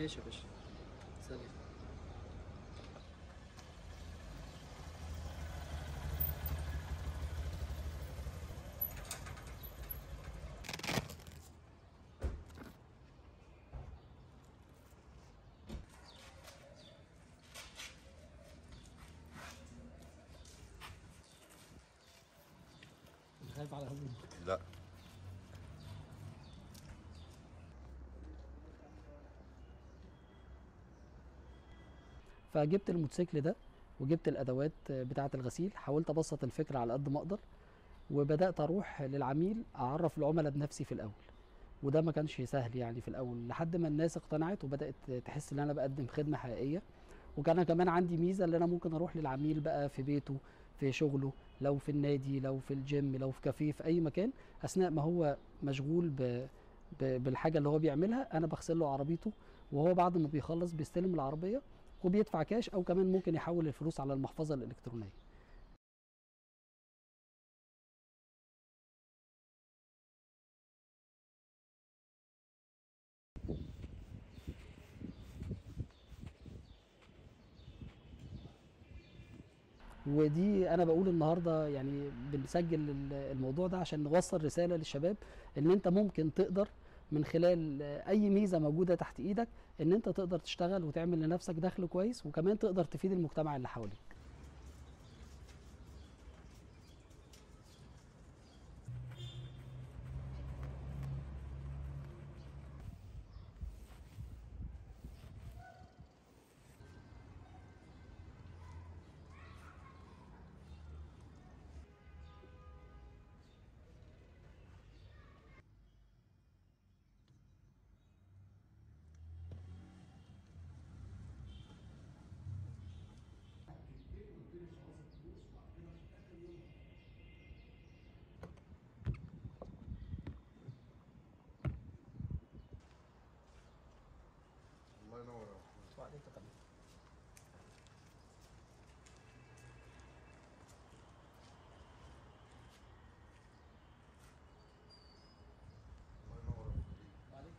ماشي يا باشا سلام خايف على هبوط لا فجبت الموتوسيكل ده وجبت الادوات بتاعه الغسيل حاولت ابسط الفكره على قد ما اقدر وبدات اروح للعميل اعرف العملاء بنفسي في الاول وده ما كانش سهل يعني في الاول لحد ما الناس اقتنعت وبدات تحس ان انا بقدم خدمه حقيقيه وكان كمان عندي ميزه ان انا ممكن اروح للعميل بقى في بيته في شغله لو في النادي لو في الجيم لو في كافيه في اي مكان اثناء ما هو مشغول ب ب- بالحاجه اللي هو بيعملها انا بغسل له عربيته وهو بعد ما بيخلص بيستلم العربيه وبيدفع كاش او كمان ممكن يحول الفلوس على المحفظه الالكترونيه ودي انا بقول النهارده يعني بنسجل ال- الموضوع ده عشان نوصل رساله للشباب ان انت ممكن تقدر من خلال اي ميزه موجوده تحت ايدك ان انت تقدر تشتغل وتعمل لنفسك دخل كويس وكمان تقدر تفيد المجتمع اللي حواليك الله ينور يا محمد. الله ينور يا محمد.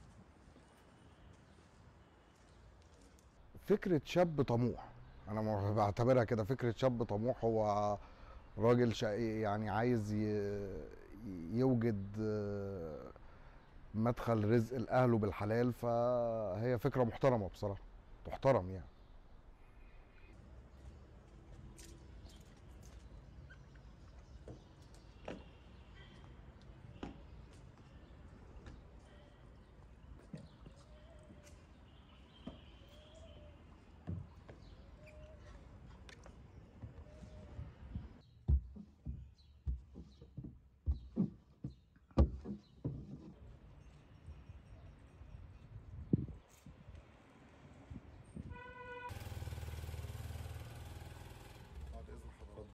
فكرة شاب طموح أنا ما بعتبرها كده فكرة شاب طموح هو راجل شقي يعني عايز ي- يوجد آه، مدخل رزق لأهله بالحلال فهي فكرة محترمة بصراحة تحترم يعني